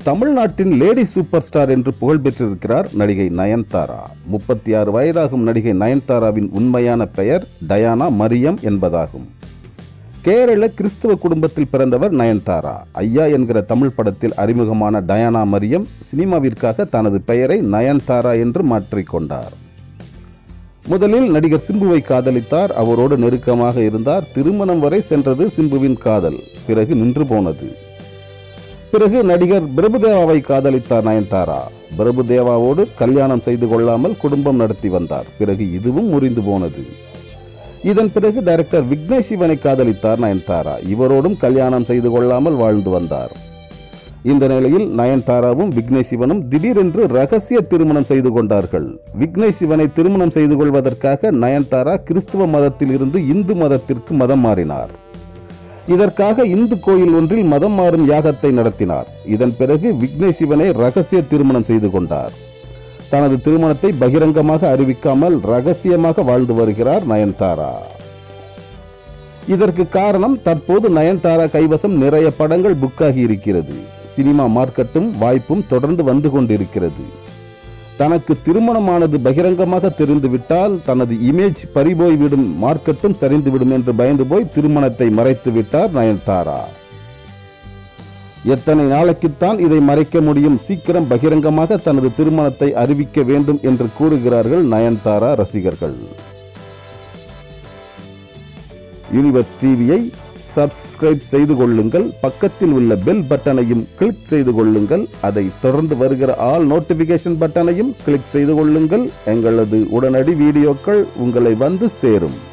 தமிழ்நாட்டின் lady super star என்று புகழ் பெற்றிருக்கிறார் நடிகை நயன்தாரா முப்பத்தி ஆறு வயதாகும் நடிகை நயன்தாராவின் உண்மையான பெயர் டயானா மரியம் என்பதாகும் கேரள கிறிஸ்துவ குடும்பத்தில் பிறந்தவர் நயன்தாரா ஐயா என்கிற தமிழ் படத்தில் அறிமுகமான டயானா மரியம் சினிமாவிற்காக தனது பெயரை நயன்தாரா என்று மாற்றிக்கொண்டார் முதலில் நடிகர் சிம்புவை காதலித்தார் அவரோடு நெருக்கமாக இருந்தார் திருமணம் வரை சென்றது சிம்புவின் காதல் பிறகு நின்று போனது பிறகு நடிகர் பிரபுதேவாவை காதலித்தார் நயன்தாரா பிரபுதேவாவோடு கல்யாணம் செய்து கொள்ளாமல் குடும்பம் நடத்தி வந்தார் பிறகு இதுவும் முறிந்து போனது இதன் பிறகு டைரக்டர் விக்னேஷ் சிவனை காதலித்தார் நயன்தாரா இவரோடும் கல்யாணம் செய்து கொள்ளாமல் வாழ்ந்து வந்தார் இந்த நிலையில் நயன்தாராவும் விக்னேஷ் சிவனும் திடீரென்று ரகசிய திருமணம் செய்து கொண்டார்கள் விக்னேஷ் சிவனை திருமணம் செய்து கொள்வதற்காக நயன்தாரா கிறிஸ்துவ மதத்தில் இருந்து இந்து மதத்திற்கு மதம் மாறினார் இதற்காக இந்து கோயில் ஒன்றில் மதம் மாறும் யாகத்தை நடத்தினார் இதன் பிறகு விக்னேஷ் சிவனை ரகசிய திருமணம் செய்து கொண்டார் தனது திருமணத்தை பகிரங்கமாக அறிவிக்காமல் ரகசியமாக வாழ்ந்து வருகிறார் நயன்தாரா இதற்கு காரணம் தற்போது நயன்தாரா கைவசம் நிறைய படங்கள் புக்காகி இருக்கிறது சினிமா மார்க்கெட்டும் வாய்ப்பும் தொடர்ந்து வந்து கொண்டிருக்கிறது தனக்கு திருமணமானது பகிரங்கமாக தெரிந்துவிட்டால் தனது இமேஜ் பறிபோய்விடும் மார்க்கெட்டும் சரிந்துவிடும் என்று பயந்து போய் திருமணத்தை மறைத்து விட்டார் நயன்தாரா எத்தனை நாளைக்குத்தான் இதை மறைக்க முடியும் சீக்கிரம் பகிரங்கமாக தனது திருமணத்தை அறிவிக்க வேண்டும் என்று கூறுகிறார்கள் நயன்தாரா ரசிகர்கள் யூனிவர்ஸ் டிவியை சப்ஸ்கிரைப் செய்து கொள்ளுங்கள் பக்கத்தில் உள்ள பெல் பட்டனையும் கிளிக் செய்து கொள்ளுங்கள் அதை தொடர்ந்து வருகிற ஆல் நோட்டிபிகேஷன் பட்டனையும் கிளிக் செய்து கொள்ளுங்கள் எங்களது உடனடி வீடியோக்கள் உங்களை வந்து சேரும்